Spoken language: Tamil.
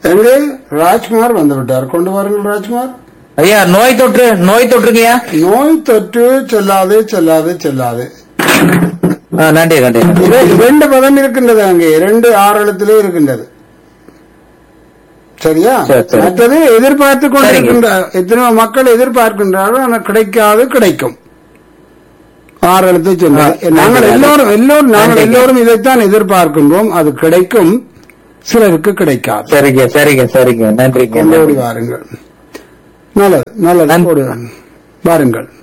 எங்கே ராஜ்குமார் வந்து விட்டார் கொண்டு வாருங்கள் ராஜ்குமார் ஐயா நோய் தொற்று நோய் தொற்றுங்கய்யா நோய் தொற்று செல்லாது செல்லாது செல்லாது ஆ, நன்றி நன்றி நன்றி. இர- இரண்டு பதம் இருக்கின்றது அங்கே இரண்டு ஆறு எழுத்திலே இருக்கின்றது சரியா சரி, சரி. மற்றது எதிர்பார்த்து கொண்டிருக்கின்ற எத்தனையோ மக்கள் எதிர்பார்க்கின்றார்கள் ஆனால் கிடைக்காது கிடைக்கும் ஆறு எழுத்து சொன்னார் ஆ, நாங்கள் நன்றி. எல்லோரும் எல்லோரும் நாங்கள் நன்றி. எல்லோரும் இதைத்தான் எதிர்பார்க்கின்றோம் அது கிடைக்கும் சிலருக்கு கிடைக்காது சரிங்க சரிங்க சரிங்க நன்றிங்க கொண்டு ஓடி நன்றி. வாருங்கள் நல்லது நல்லது நன்றி. ஓடி வாருங்கள். வாருங்கள்